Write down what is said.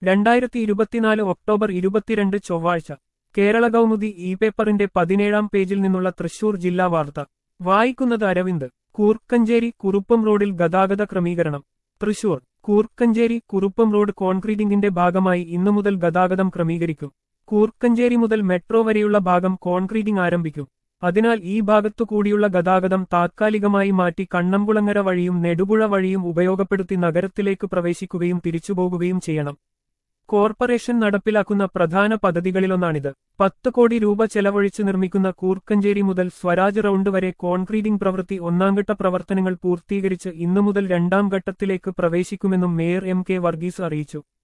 രണ്ടായിരത്തി ഇരുപത്തിനാല് ഒക്ടോബർ ഇരുപത്തിരണ്ട് ചൊവ്വാഴ്ച കേരള കൗമുദി ഇ പേപ്പറിന്റെ പതിനേഴാം പേജിൽ നിന്നുള്ള തൃശൂർ ജില്ലാ വാർത്ത വായിക്കുന്നത് അരവിന്ദ് കൂർക്കഞ്ചേരി കുറുപ്പം റോഡിൽ ഗതാഗത ക്രമീകരണം തൃശൂർ കൂർക്കഞ്ചേരി കുറുപ്പം റോഡ് കോൺക്രീറ്റിംഗിന്റെ ഭാഗമായി ഇന്നു മുതൽ ഗതാഗതം ക്രമീകരിക്കും കൂർക്കഞ്ചേരി മുതൽ മെട്രോ വരെയുള്ള ഭാഗം കോൺക്രീറ്റിംഗ് ആരംഭിക്കും അതിനാൽ ഈ ഭാഗത്തു കൂടിയുള്ള ഗതാഗതം താത്കാലികമായി മാറ്റി കണ്ണംകുളങ്ങര വഴിയും നെടുപുഴ വഴിയും ഉപയോഗപ്പെടുത്തി നഗരത്തിലേക്ക് പ്രവേശിക്കുകയും തിരിച്ചുപോകുകയും ചെയ്യണം കോർപ്പറേഷൻ നടപ്പിലാക്കുന്ന പ്രധാന പദ്ധതികളിലൊന്നാണിത് പത്ത് കോടി രൂപ ചെലവഴിച്ച് നിർമ്മിക്കുന്ന കൂർക്കഞ്ചേരി മുതൽ സ്വരാജ് റൗണ്ട് വരെ കോൺക്രീറ്റിംഗ് പ്രവൃത്തി ഒന്നാംഘട്ട പ്രവർത്തനങ്ങൾ പൂർത്തീകരിച്ച് ഇന്നു മുതൽ രണ്ടാം ഘട്ടത്തിലേക്ക് പ്രവേശിക്കുമെന്നും മേയർ എം കെ വർഗീസ് അറിയിച്ചു